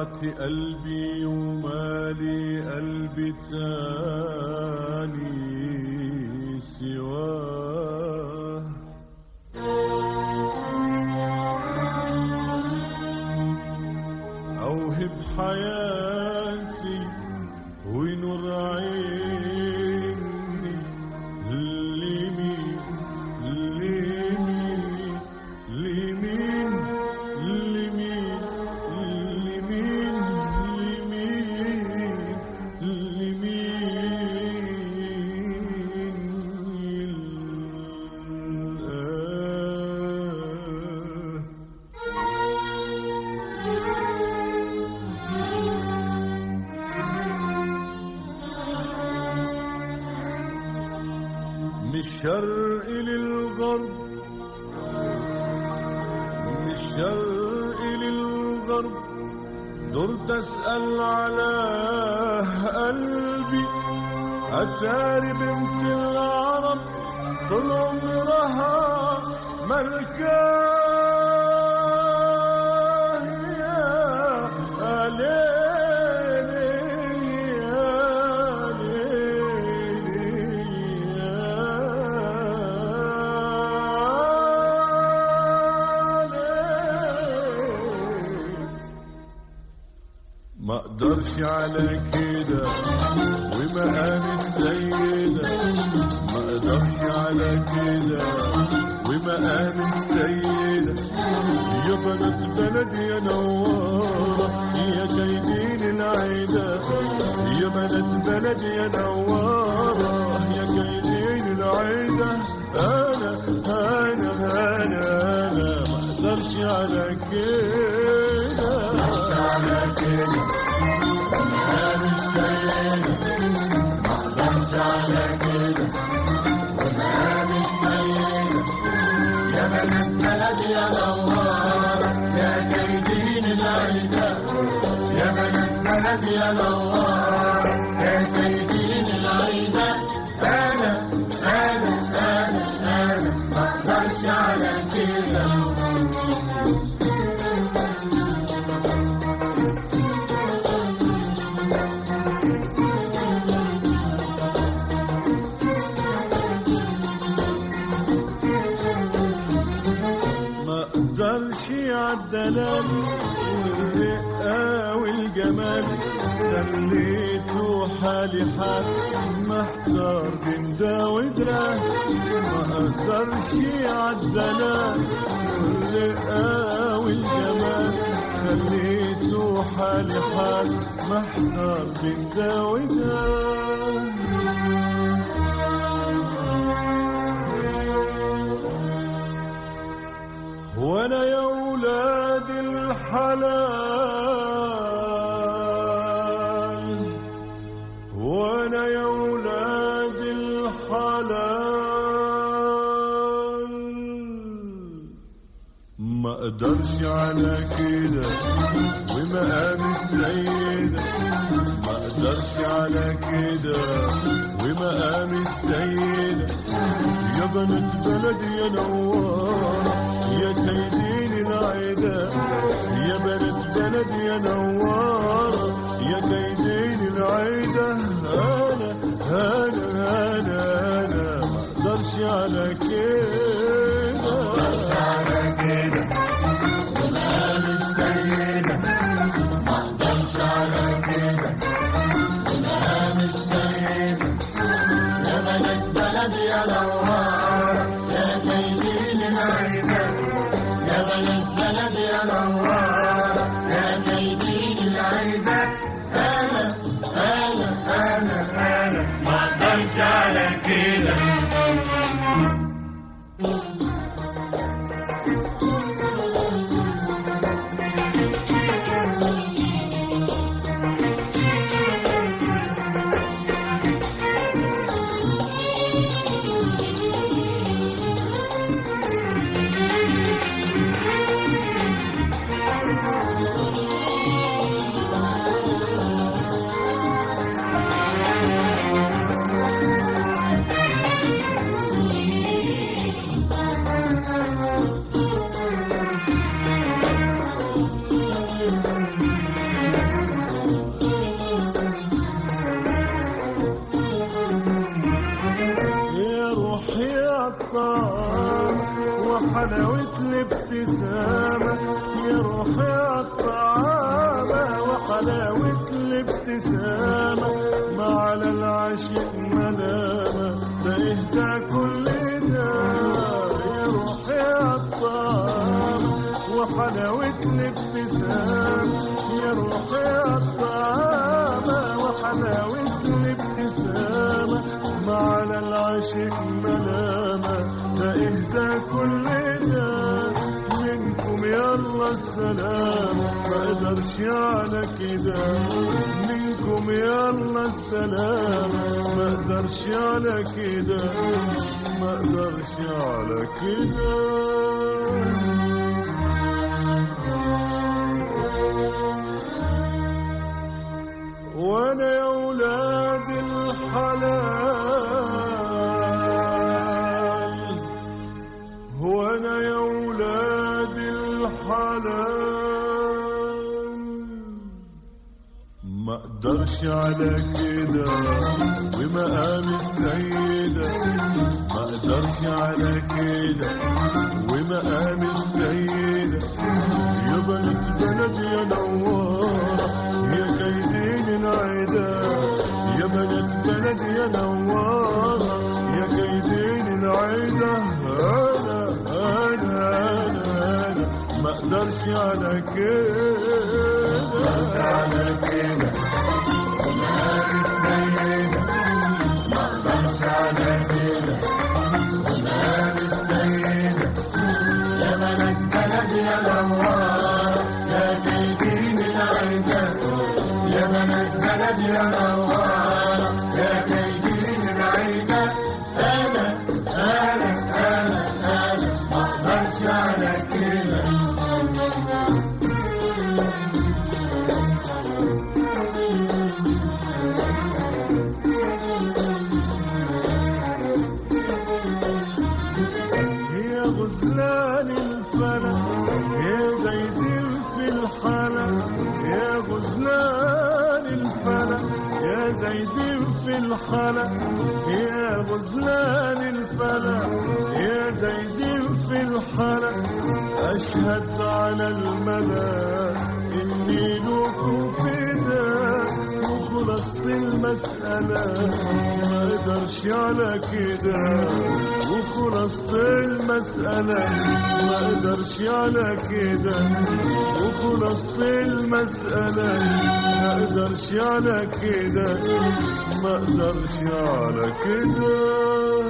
بعت قلبي ومالي قلبي تاني سواه أوهب حياتي ونور عيني لمين لمين لمين لمين لمين لمين لمين من الشرق للغرب من الشرق للغرب دورت اسال على قلبي اتاري بنت العرب طول عمرها ملكاه يا ليلي يا ليلي يا ليلي ما اقدرش على كده ومقام السيدة ما اقدرش على كده ومقام السيدة يا بنات بلدي يا نوارة يا كيدين العيدة يا بنات بلدي يا نوارة يا كيدين العيدة انا انا انا انا ما اقدرش على كده على كده ومقام السيدة ما اقدرش على كده ومقام السيدة يا بنات بلدي يا نوارة يا كيدين العيدة يا بنات بلدي يا نوارة يا كيدين العيدة أنا أنا أنا أنا ما أقدرش على كده ما اقدرش عالدلال والرقة والجمال خليته حالي حال محتار بين ده وده ما اقدرش عالدلال والرقة والجمال خليته حالي حال محتار بين ده وده وانا يا ولاد الحلال وانا يا ولاد الحلال ما اقدرش على كده ومقام السيدة ما اقدرش على كده ومقام السيدة يا بنات بلدي يا نوارة يا كيدين العيدة يا بنات بلدي يا نوارة يا كيدين العيدة أنا أنا أنا أنا ما أقدرش على كده على كده ومقام السيدة ما أقدرش على كده ومقام السيدة يا بنات بلدي يا نوارة يا كيدين العيدة يا بنات بلدي يا نوارة يا كيدين العيدة أنا أنا أنا أنا ما أقدرش على كده عالطعام وحلاوة الابتسامة يا روحي عالطعامة وحلاوة الابتسامة ما على العاشق ملامة ده اهدى كل ده يا روحي عالطعامة وحلاوة الابتسامة يا روحي عالطعامة وحلاوة الابتسامة ما على العاشق ملامة ده اهدى كل ده منكم يلا السلام ما اقدرش على كده منكم يلا السلام ما اقدرش على كده ما اقدرش على كده وانا يا ولاد الحلال هو انا يا ولاد الحلال ما اقدرش على كده ومقام السيدة ما اقدرش على كده ومقام السيدة يا بنت بلد يا نوارة يا كيدين العدا يا بنت بلد يا نوارة يا كيدين العدا انا انا انا انا ما اقدرش على كده على كده يا غزلان الفلك يا زيدين في الحلق يا غزلان الفلك يا زيدين في الحلق يا غزلان الفلك يا زيدين في الحلق أشهد على الملا إني لكم فداء وخلصت المسألة ما اقدرش على كده وخلصت المسألة ما اقدرش على كده وخلصت المسألة ما اقدرش على كده ما اقدرش على كده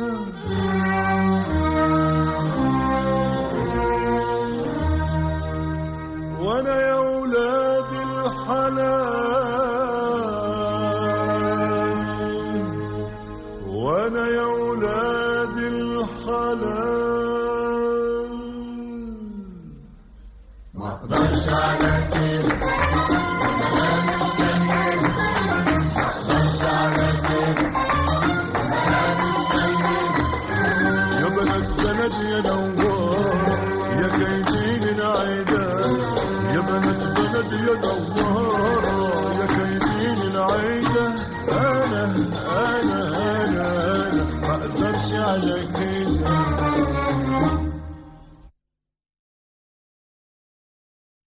وانا يا ولاد الحلال وانا يا ولاد الحلال ما اقدرش على كده يا بلد بلد يا نوار يا كيدين العيدان يا بلد بلد يا نوار يا كيدين العيدان انا انا انا انا ما اقدرش على كده